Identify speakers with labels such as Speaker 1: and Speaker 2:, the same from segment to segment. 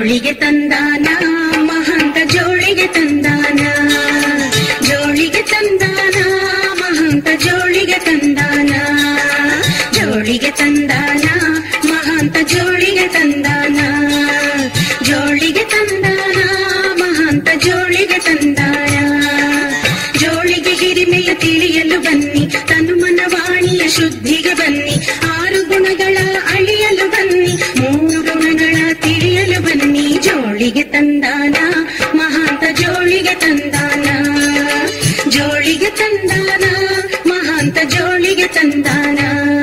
Speaker 1: ಜೋಳಿಗೆ ತಂದಾನ ಮಹಾಂತ ಜೋಳಿಗೆ ತಂದಾನ ಜೋಳಿಗೆ ತಂದಾನ ಮಹಾಂತ ಜೋಳಿಗೆ ತಂದಾನ ಜೋಳಿಗೆ ತಂದಾನ ಮಹಾಂತ ಜೋಳಿಗೆ ತಂದಾನ ಜೋಳಿಗೆ ತಂದಾನ ಮಹಾಂತ ಜೋಳಿಗೆ ತಂದಾನ ಜೋಳಿಗೆ ಹಿರಿಮೆಯ ತಿಳಿಯಲು ಬನ್ನಿ ತನು ಮನವಾಣಿಯ ಶುದ್ಧಿಗೆ ಬನ್ನಿ ಆರು ಗುಣಗಳ ಅಳಿಯಲು ಬನ್ನಿ ಮೂರು ಗುಣಗಳ ತಿಳಿಯಲು ಬನ್ನಿ ಜೋಳಿಗೆ ತಂದಾನ ಮಹಾಂತ ಜೋಳಿಗೆ ತಂದಾನ ಜೋಳಿಗೆ ತಂದಾನ ಮಹಾಂತ ಜೋಳಿಗೆ ತಂದಾನ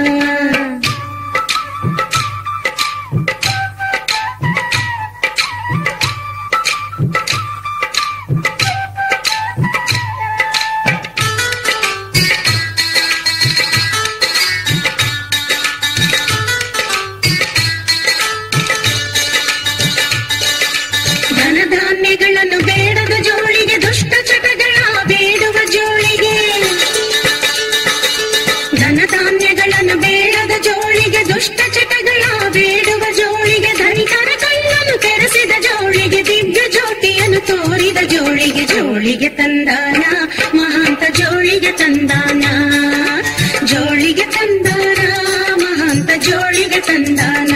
Speaker 1: ಧನಧಾನ್ಯಗಳನ್ನು ಬೇಡದ ಜೋಳಿಗೆ ದುಷ್ಟ ಚಟಗಳ ಬೇಡುವ ಜೋಳಿಗೆ ಧನಧಾನ್ಯಗಳನ್ನು ಬೇಡದ ಜೋಳಿಗೆ ದುಷ್ಟ ಚಟಗಳ ಬೇಡುವ ಜೋಳಿಗೆ ಧನಿಕರ ಕಣ್ಣನ್ನು ತೆರೆಸಿದ ಜೋಳಿಗೆ ದಿವ್ಯ ಜ್ಯೋತಿಯನ್ನು ತೋರಿದ ಜೋಳಿಗೆ ಜೋಳಿಗೆ ತಂದಾನ ಮಹಾಂತ ಜೋಳಿಗೆ ತಂದಾನ ಜೋಳಿಗೆ ತಂದಾನ ಮಹಾಂತ ಜೋಳಿಗೆ ತಂದಾನ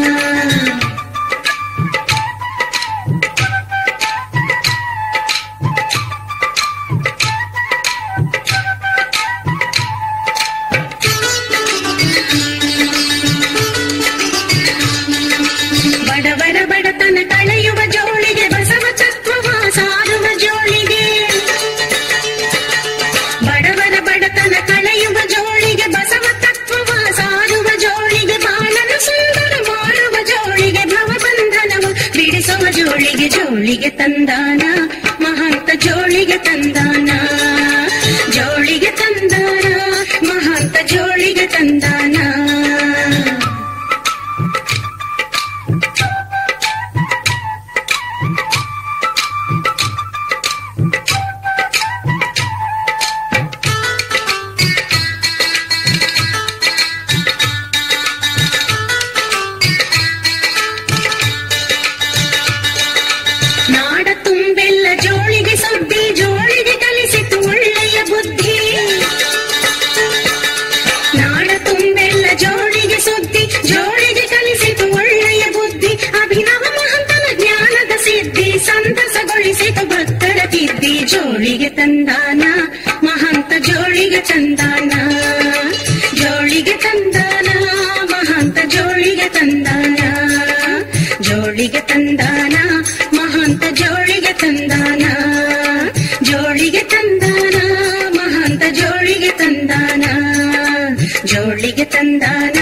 Speaker 1: ಬಡವರ ಬಡತನ ಕಳೆಯುವ ಜೋಳಿಗೆ ಬಸವ ತತ್ವವ ಸಾರುವ ಜೋಳಿಗೆ ಬಡವರ ಬಡತನ ಕಳೆಯುವ ಜೋಳಿಗೆ ಬಸವ ತತ್ವವ ಸಾರುವ ಜೋಳಿಗೆ ಬಾಳಲು ಸುಂದರ ಮಾಡುವ ಜೋಳಿಗೆ ಭವಬಂಧನವ ಬಿಡಿಸುವ ಜೋಳಿಗೆ ಜೋಳಿಗೆ ತಂದಾನ ಮಹಾಂತ ಜೋಳಿಗೆ ತಂದಾನ ಜೋಳಿಗೆ ತಂದಾನ ಮಹಾಂತ ಜೋಳಿಗೆ ತಂದಾನ ನಾಡ ತುಂಬೆಲ್ಲ ಜೋಳಿಗೆ ಸುದ್ದಿ ಜೋಳಿಗೆ ಕಲಿಸಿತು ಒಳ್ಳೆಯ ಬುದ್ಧಿ ನಾಡ ತುಂಬೆಲ್ಲ ಜೋಳಿಗೆ ಸುದ್ದಿ ಜೋಳಿಗೆ ಕಲಿಸಿತು ಒಳ್ಳೆಯ ಬುದ್ಧಿ ಅಭಿನವ ಮಹಂತನ ಜ್ಞಾನದ ಸಿದ್ಧಿ ಸಂತಸಗೊಳಿಸಿತು ಭಕ್ತರ ತಿದ್ದಿ ಜೋಳಿಗೆ ತಂದಾನ ಮಹಂತ ಜೋಳಿಗೆ ತಂದಾನ ಜೋಳಿಗೆ ತಂದಾನ ಮಹಂತ ಜೋಳಿಗೆ ತಂದಾನ ಜೋಳಿಗೆ ತಂದಾನ ಮಹಾಂತ ಜೋಳಿಗೆ ತಂದಾನ ಜೋಳಿಗೆ ತಂದಾನ ಮಹಾಂತ ಜೋಳಿಗೆ ತಂದಾನ ಜೋಳಿಗೆ ತಂದಾನ